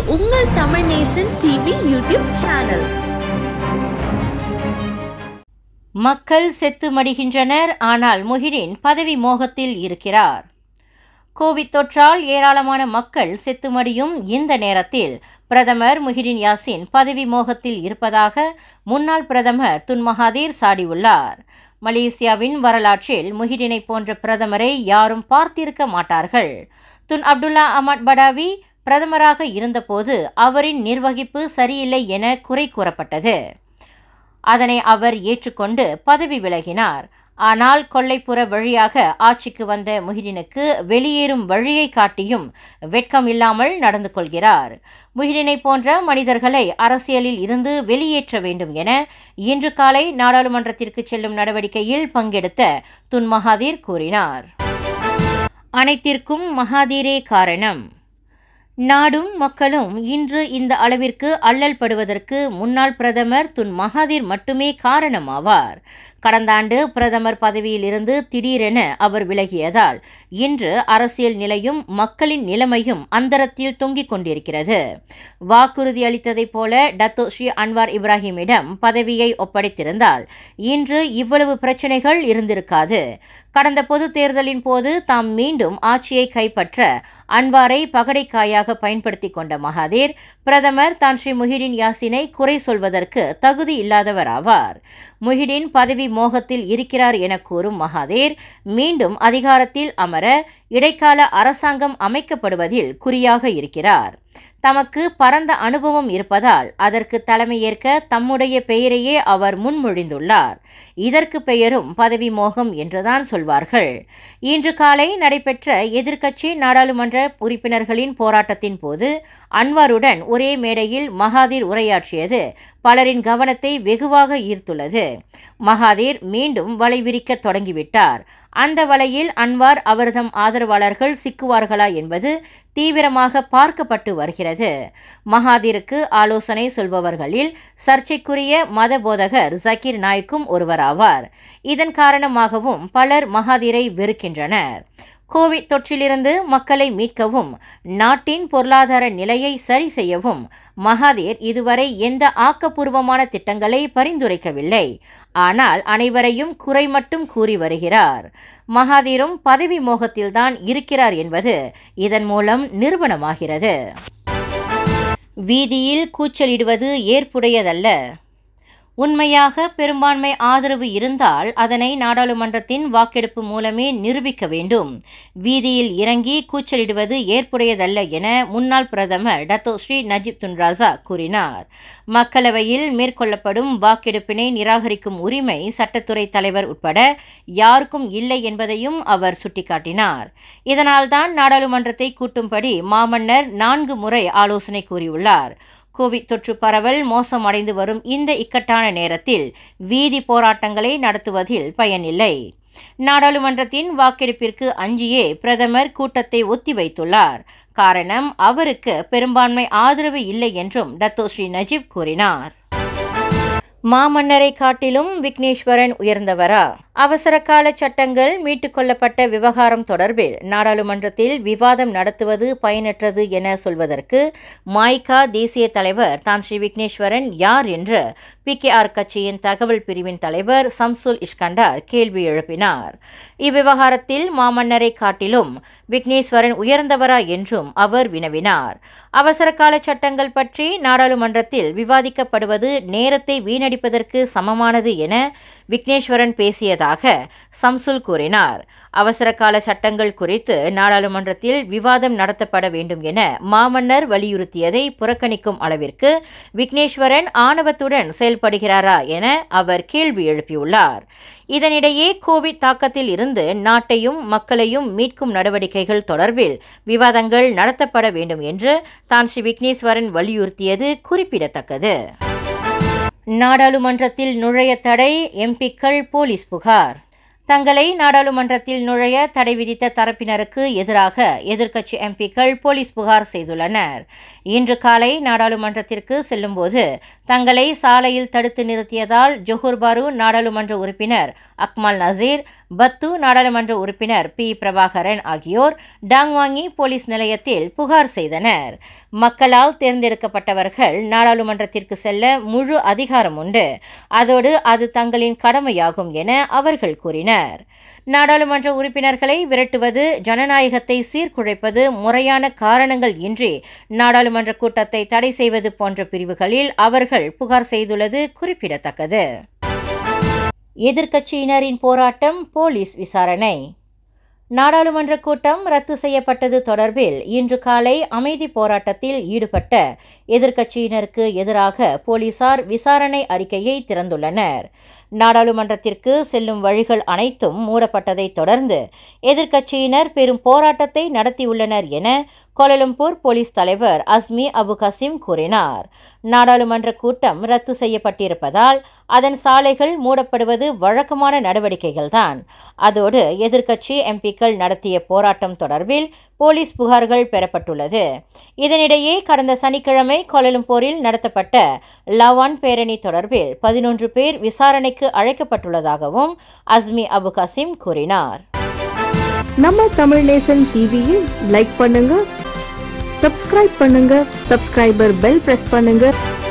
உங்கள் Tamil Nesan TV YouTube channel மக்கள் செத்து மடிகின்றனர் ஆனால் முஹிடின் பதவி மோகத்தில் இருக்கிறார் கோவிட் தொற்றால் ஏராளமான மக்கள் செத்து மடியும் இந்த நேரத்தில் பிரதமர் முஹிடின் யாசின் பதவி மோகத்தில் இருப்பதாக முன்னாள் பிரதமர் துன் மகாதீர் சாடியுள்ளார் மலேசியாவின் வரலாற்றில் முஹிடினை போன்ற பிரதமரை யாரும் பார்த்திருக்க மாட்டார்கள் துன் அப்துல்லா அஹமத் படாவி பிரதமராக இருந்தபோது அவரின் நிர்வகிப்பு சரியில்லை என குறை கூறப்பட்டது அதனை அவர் ஏற்றுக்கொண்டு பதவி விலகினார் ஆனால் கொல்லைப்புற வழியாக ஆட்சிக்கு வந்த முஹிடினுக்கு வெளியேறும் வழியை காட்டியும் வெட்கம் இல்லாமல் நடந்து கொள்கிறார் முஹிடினை போன்ற மனிதர்களை அரசியலில் இருந்து வெளியேற்ற வேண்டும் என இன்று காலை நாடாளுமன்றத்திற்கு செல்லும் நடவடிக்கையில் பங்கெடுத்த துன் மகாதீர் கூறினார் அனைத்திற்கும் மகாதீரே காரணம் நாடும் மக்களும் இன்று இந்த அளவிற்கு அல்லல் படுவதற்கு முன்னாள் பிரதமர் துன் மகாதீர் மட்டுமே காரணமாவார் கடந்த ஆண்டு பிரதமர் பதவியில் இருந்து திடீரென அவர் விலகியதால் இன்று அரசியல் நிலையும் மக்களின் நிலைமையும் அந்தரத்தில் தொங்கிக் கொண்டிருக்கிறது வாக்குறுதி அளித்ததைப் போல டத்தோ ஸ்ரீ அன்வார் இப்ராஹிமிடம் பதவியை ஒப்படைத்திருந்தால் இன்று இவ்வளவு பிரச்சனைகள் இருந்திருக்காது கடந்த பொது தேர்தலின் போது தாம் மீண்டும் ஆட்சியை கைப்பற்ற அன்வாரை பகடைக்காயாக பயன்படுத்திக் கொண்ட மகாதீர் பிரதமர் தான் ஸ்ரீ முஹிடின் யாசினை குறை சொல்வதற்கு தகுதி இல்லாதவர் ஆவார் முஹிடின் பதவி மோகத்தில் இருக்கிறார் என கூறும் மகாதீர் மீண்டும் அதிகாரத்தில் அமர இடைக்கால அரசாங்கம் அமைக்கப்படுவதில் குறியாக இருக்கிறார் தமக்கு பரந்த அனுபவம் இருப்பதால் அதற்கு தலைமையேற்க தம்முடைய பெயரையே அவர் முன்மொழிந்துள்ளார் இதற்கு பெயரும் பதவி மோகம் என்றுதான் சொல்வார்கள் இன்று காலை நடைபெற்ற எதிர்க்கட்சி நாடாளுமன்ற உறுப்பினர்களின் போராட்டத்தின் போது அன்வாருடன் ஒரே மேடையில் மகாதீர் உரையாற்றியது பலரின் கவனத்தை வெகுவாக ஈர்த்துள்ளது மகாதீர் மீண்டும் வலை விரிக்க தொடங்கிவிட்டார் அந்த வலையில் அன்வார் அவர்தம் ஆதரவாளர்கள் சிக்குவார்களா என்பது தீவிரமாக பார்க்கப்பட்டு வருகிறது மகாதீருக்கு ஆலோசனை சொல்பவர்களில் சர்ச்சைக்குரிய மத போதகர் ஜக்கீர் நாய்க்கும் ஒருவராவார் இதன் காரணமாகவும் பலர் மகாதீரை வெறுக்கின்றனர் கோவிட் தொற்றிலிருந்து மக்களை மீட்கவும் நாட்டின் பொருளாதார நிலையை சரி செய்யவும் மகாதீர் இதுவரை எந்த ஆக்கப்பூர்வமான திட்டங்களை பரிந்துரைக்கவில்லை ஆனால் அனைவரையும் குறை மட்டும் கூறி வருகிறார் மகாதீரும் பதவி மோகத்தில்தான் இருக்கிறார் என்பது இதன் மூலம் நிரூபணமாகிறது வீதியில் கூச்சலிடுவது ஏற்புடையதல்ல உண்மையாக பெரும்பான்மை ஆதரவு இருந்தால் அதனை நாடாளுமன்றத்தின் வாக்கெடுப்பு மூலமே நிரூபிக்க வேண்டும் வீதியில் இறங்கி கூச்சலிடுவது ஏற்புடையதல்ல என முன்னாள் பிரதமர் டத்தோ ஸ்ரீ நஜீப் துன்ராசா கூறினார் மக்களவையில் மேற்கொள்ளப்படும் வாக்கெடுப்பினை நிராகரிக்கும் உரிமை சட்டத்துறை தலைவர் உட்பட யாருக்கும் இல்லை என்பதையும் அவர் சுட்டிக்காட்டினார் இதனால்தான் நாடாளுமன்றத்தை கூட்டும்படி மாமன்னர் நான்கு முறை ஆலோசனை கூறியுள்ளார் கோவிட் தொற்று பரவல் மோசமடைந்து வரும் இந்த இக்கட்டான நேரத்தில் வீதி போராட்டங்களை நடத்துவதில் பயனில்லை நாடாளுமன்றத்தின் வாக்கெடுப்பிற்கு அஞ்சியே பிரதமர் கூட்டத்தை ஒத்திவைத்துள்ளார் காரணம் அவருக்கு பெரும்பான்மை ஆதரவு இல்லை என்றும் டத்தோ ஸ்ரீ நஜீப் கூறினார் மாமன்னரை காட்டிலும் விக்னேஸ்வரன் உயர்ந்தவரா அவசர கால சட்டங்கள் மீட்டுக் கொள்ளப்பட்ட விவகாரம் தொடர்பில் நாடாளுமன்றத்தில் விவாதம் நடத்துவது பயனற்றது என சொல்வதற்கு மாய்கா தேசிய தலைவர் தான் ஸ்ரீ விக்னேஸ்வரன் யார் என்று பி கே ஆர் கட்சியின் தகவல் பிரிவின் தலைவர் சம்சுல் இஸ்கண்டார் கேள்வி எழுப்பினார் இவ்விவகாரத்தில் மாமன்னரை காட்டிலும் விக்னேஸ்வரன் உயர்ந்தவரா என்றும் அவர் வினவினார் அவசர கால சட்டங்கள் பற்றி நாடாளுமன்றத்தில் விவாதிக்கப்படுவது நேரத்தை வீணடிப்பதற்கு சமமானது என விக்னேஸ்வரன் பேசியதாக சம்சுல் கூறினார் அவசர கால சட்டங்கள் குறித்து நாடாளுமன்றத்தில் விவாதம் நடத்தப்பட வேண்டும் என மாமன்னர் வலியுறுத்தியதை புறக்கணிக்கும் அளவிற்கு விக்னேஸ்வரன் ஆணவத்துடன் செயல்படுகிறாரா என அவர் கேள்வி எழுப்பியுள்ளார் இதனிடையே கோவிட் தாக்கத்தில் இருந்து நாட்டையும் மக்களையும் மீட்கும் நடவடிக்கைகள் தொடர்பில் விவாதங்கள் நடத்தப்பட வேண்டும் என்று தான் ஸ்ரீ விக்னேஸ்வரன் வலியுறுத்தியது குறிப்பிடத்தக்கது நாடாளுமன்றத்தில் நுழைய தடை எம்பிக்கள் போலீஸ் புகார் தங்களை நாடாளுமன்றத்தில் நுழைய தடை விதித்த தரப்பினருக்கு எதிராக எதிர்க்கட்சி எம்பிக்கள் போலீஸ் புகார் செய்துள்ளனர் இன்று காலை நாடாளுமன்றத்திற்கு செல்லும்போது தங்களை சாலையில் தடுத்து நிறுத்தியதால் ஜொஹூர் பாரு நாடாளுமன்ற உறுப்பினர் அக்மல் நசீர் பத்து நாடாளுமன்ற உறுப்பினர் பி பிரபாகரன் ஆகியோர் டாங்வாங்கி போலீஸ் நிலையத்தில் புகார் செய்தனர் மக்களால் தேர்ந்தெடுக்கப்பட்டவர்கள் நாடாளுமன்றத்திற்கு செல்ல முழு அதிகாரம் உண்டு அதோடு அது தங்களின் கடமையாகும் என அவர்கள் கூறினர் நாடாளுமன்ற உறுப்பினர்களை விரட்டுவது ஜனநாயகத்தை சீர்குலைப்பது முறையான காரணங்கள் இன்றி நாடாளுமன்ற கூட்டத்தை தடை செய்வது போன்ற பிரிவுகளில் அவர்கள் புகார் செய்துள்ளது குறிப்பிடத்தக்கது எதிர்க்கட்சியினரின் போராட்டம் போலீஸ் விசாரணை நாடாளுமன்ற கூட்டம் ரத்து செய்யப்பட்டது தொடர்பில் இன்று காலை அமைதி போராட்டத்தில் ஈடுபட்ட எதிர்க்கட்சியினருக்கு எதிராக போலீசார் விசாரணை அறிக்கையை திறந்துள்ளனர் நாடாளுமன்றத்திற்கு செல்லும் வழிகள் அனைத்தும் மூடப்பட்டதை தொடர்ந்து எதிர்க்கட்சியினர் பெரும் போராட்டத்தை நடத்தியுள்ளனர் என கோலலம்பூர் போலீஸ் தலைவர் அஸ்மி அபு கசிம் கூறினார் நாடாளுமன்ற கூட்டம் ரத்து செய்யப்பட்டிருப்பதால் அதன் சாலைகள் மூடப்படுவது வழக்கமான நடவடிக்கைகள்தான் அதோடு எதிர்க்கட்சி எம்பிக்கள் நடத்திய போராட்டம் தொடர்பில் போலீஸ் புகார்கள் பெறப்பட்டுள்ளது இதனிடையே கடந்த சனிக்கிழமை கோலலம்பூரில் நடத்தப்பட்ட லவான் பேரணி தொடர்பில் பதினொன்று பேர் விசாரணைக்கு அழைக்கப்பட்டுள்ளதாகவும் அஸ்மி அபு கசிம் கூறினார் நம்ம தமிழ் நேசன் டிவியில் லைக் பண்ணுங்க சப்ஸ்கிரைப் பண்ணுங்க சப்ஸ்கிரைபர் பெல் பிரஸ் பண்ணுங்க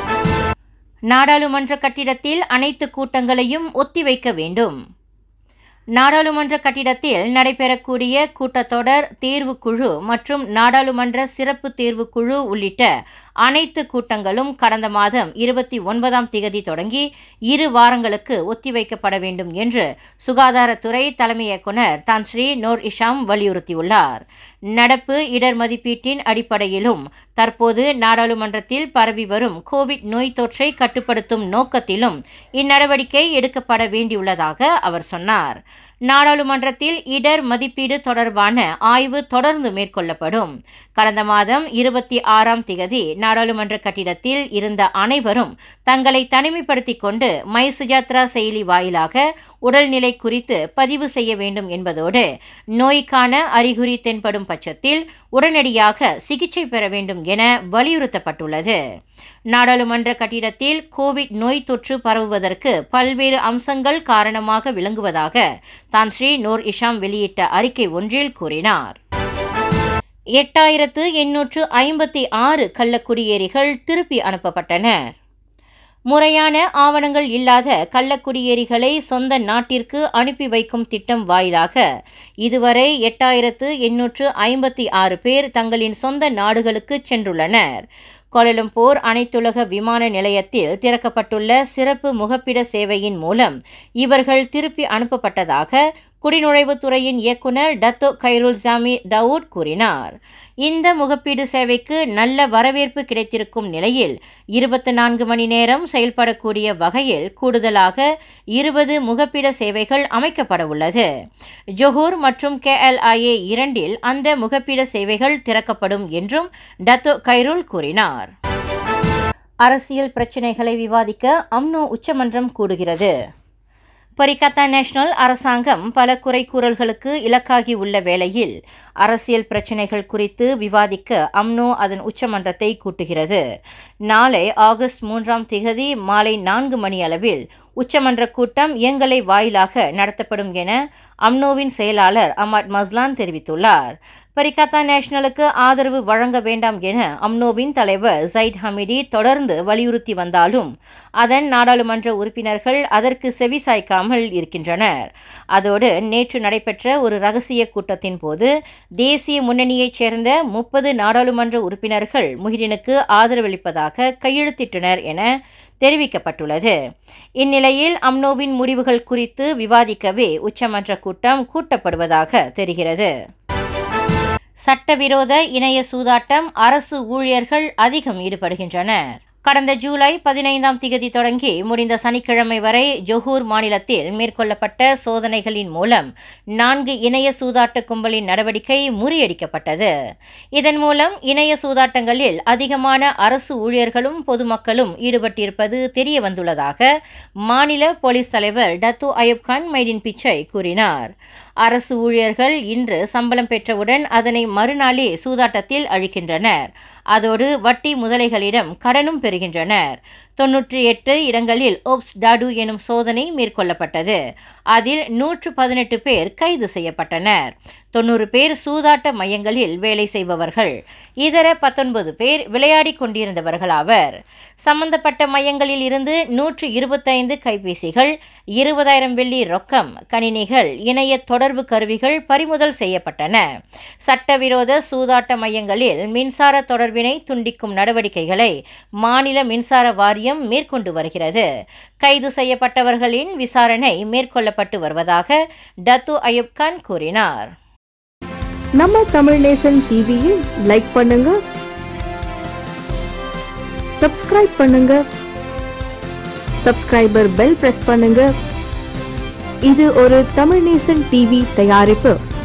நாடாளுமன்ற கட்டிடத்தில் அனைத்து கூட்டங்களையும் ஒத்திவைக்க வேண்டும் நாடாளுமன்ற கட்டிடத்தில் நடைபெறக்கூடிய கூட்டத்தொடர் தேர்வுக்குழு மற்றும் நாடாளுமன்ற சிறப்பு தேர்வுக்குழு உள்ளிட்ட அனைத்து கூட்டங்களும் கடந்த மாதம் இருபத்தி ஒன்பதாம் திகதி தொடங்கி இரு வாரங்களுக்கு ஒத்திவைக்கப்பட வேண்டும் என்று சுகாதாரத்துறை தலைமை இயக்குநர் தான் ஸ்ரீ நோர் இஷாம் வலியுறுத்தியுள்ளார் நடப்பு இடர் மதிப்பீட்டின் அடிப்படையிலும் தற்போது நாடாளுமன்றத்தில் பரவி வரும் கோவிட் நோய் தொற்றை கட்டுப்படுத்தும் நோக்கத்திலும் இந்நடவடிக்கை எடுக்கப்பட வேண்டியுள்ளதாக அவர் சொன்னார் நாடாளுமன்றத்தில் இடர் மதிப்பீடு தொடர்பான ஆய்வு தொடர்ந்து மேற்கொள்ளப்படும் கடந்த மாதம் இருபத்தி ஆறாம் திகதி நாடாளுமன்ற கட்டிடத்தில் இருந்த அனைவரும் தங்களை தனிமைப்படுத்திக் கொண்டு மை சுஜாத்ரா செயலி வாயிலாக உடல்நிலை குறித்து பதிவு செய்ய வேண்டும் என்பதோடு நோய்க்கான அறிகுறி தென்படும் பட்சத்தில் உடனடியாக சிகிச்சை பெற வேண்டும் என வலியுறுத்தப்பட்டுள்ளது நாடாளுமன்ற கட்டிடத்தில் கோவிட் நோய் தொற்று பரவுவதற்கு பல்வேறு அம்சங்கள் காரணமாக விளங்குவதாக தான் ஸ்ரீ நூர் இஷாம் வெளியிட்ட அறிக்கை ஒன்றில் கூறினார் எட்டாயிரத்து எண்ணூற்று ஐம்பத்தி ஆறு கள்ளக்குடியேறிகள் திருப்பி அனுப்பப்பட்டனர் முறையான ஆவணங்கள் இல்லாத கள்ளக்குடியேறிகளை சொந்த நாட்டிற்கு அனுப்பி வைக்கும் திட்டம் வாயிலாக இதுவரை எட்டாயிரத்து எண்ணூற்று ஐம்பத்தி ஆறு பேர் தங்களின் சொந்த நாடுகளுக்கு சென்றுள்ளனர் கோலலம்பூர் அனைத்துலக விமான நிலையத்தில் திறக்கப்பட்டுள்ள சிறப்பு முகப்பிட சேவையின் மூலம் இவர்கள் திருப்பி அனுப்பப்பட்டதாக குடிநுழைவுத்துறையின் இயக்குநர் டத்தோ கைருல் ஜாமி டவுட் கூறினார் இந்த முகப்பீடு சேவைக்கு நல்ல வரவேற்பு கிடைத்திருக்கும் நிலையில் இருபத்தி நான்கு மணி நேரம் செயல்படக்கூடிய வகையில் கூடுதலாக இருபது முகப்பிட சேவைகள் அமைக்கப்பட உள்ளது ஜொஹூர் மற்றும் கேஎல்ஐஏ இரண்டில் அந்த முகப்பிட சேவைகள் திறக்கப்படும் என்றும் டத்தோ கைருல் கூறினார் அரசியல் பிரச்சினைகளை விவாதிக்க அம்னோ உச்சமன்றம் கூடுகிறது பரிகத்தா நேஷனல் அரசாங்கம் பல குறை கூறல்களுக்கு இலக்காகி உள்ள வேளையில் அரசியல் பிரச்சினைகள் குறித்து விவாதிக்க அம்னோ அதன் உச்சமன்றத்தை கூட்டுகிறது நாளை ஆகஸ்ட் மூன்றாம் திகதி மாலை நான்கு மணி அளவில் உச்சமன்ற கூட்டம் இயங்கலை வாயிலாக நடத்தப்படும் என அம்னோவின் செயலாளர் அமாட் மஸ்லான் தெரிவித்துள்ளார் பரிகத்தா நேஷனலுக்கு ஆதரவு வழங்க வேண்டாம் என அம்னோவின் தலைவர் ஜைட் ஹமிடி தொடர்ந்து வலியுறுத்தி வந்தாலும் அதன் நாடாளுமன்ற உறுப்பினர்கள் அதற்கு செவிசாய்க்காமல் இருக்கின்றனர் அதோடு நேற்று நடைபெற்ற ஒரு ரகசிய கூட்டத்தின் போது தேசிய முன்னணியைச் சேர்ந்த முப்பது நாடாளுமன்ற உறுப்பினர்கள் முஹிடினுக்கு ஆதரவளிப்பதாக கையெழுத்திட்டனர் என தெரிவிக்கப்பட்டுள்ளது இந்நிலையில் அம்னோவின் முடிவுகள் குறித்து விவாதிக்கவே உச்சமன்ற கூட்டம் கூட்டப்படுவதாக தெரிகிறது சட்டவிரோத இணைய சூதாட்டம் அரசு ஊழியர்கள் அதிகம் ஈடுபடுகின்றனர் கடந்த ஜூலை பதினைந்தாம் திகதி தொடங்கி முடிந்த சனிக்கிழமை வரை ஜொஹூர் மாநிலத்தில் மேற்கொள்ளப்பட்ட சோதனைகளின் மூலம் நான்கு இணைய சூதாட்ட கும்பலின் நடவடிக்கை முறியடிக்கப்பட்டது இதன் மூலம் இணைய சூதாட்டங்களில் அதிகமான அரசு ஊழியர்களும் பொதுமக்களும் ஈடுபட்டிருப்பது தெரிய வந்துள்ளதாக மாநில போலீஸ் தலைவர் டத்து அயூப் கான் மைடின் பிச்சை கூறினார் அரசு ஊழியர்கள் இன்று சம்பளம் பெற்றவுடன் அதனை மறுநாளே சூதாட்டத்தில் அழிக்கின்றனர் அதோடு வட்டி முதலைகளிடம் கடனும் பெறுகின்றனர் தொன்னூற்றி எட்டு இடங்களில் ஓப்ஸ் டாடு எனும் சோதனை மேற்கொள்ளப்பட்டது அதில் நூற்று பதினெட்டு பேர் கைது செய்யப்பட்டனர் தொண்ணூறு பேர் சூதாட்ட மையங்களில் வேலை செய்பவர்கள் இதர பத்தொன்பது பேர் விளையாடிக் கொண்டிருந்தவர்களாவர் சம்பந்தப்பட்ட மையங்களில் இருந்து நூற்று இருபத்தைந்து கைபேசிகள் இருபதாயிரம் வெள்ளி ரொக்கம் கணினிகள் இணைய தொடர்பு கருவிகள் பறிமுதல் செய்யப்பட்டன சட்டவிரோத சூதாட்ட மையங்களில் மின்சார தொடர்பினை துண்டிக்கும் நடவடிக்கைகளை மாநில மின்சார வாரியம் மேற்கொண்டு வருகிறது கைது செய்யப்பட்டவர்களின் விசாரணை மேற்கொள்ளப்பட்டு வருவதாக டத்து அயூப் கான் கூறினார் நம்ம தமிழ் நேசன் டிவியை லைக் பண்ணுங்க சப்ஸ்கிரைப் பண்ணுங்க சப்ஸ்கிரைபர் பெல் பிரஸ் பண்ணுங்க இது ஒரு தமிழ் நேசன் டிவி தயாரிப்பு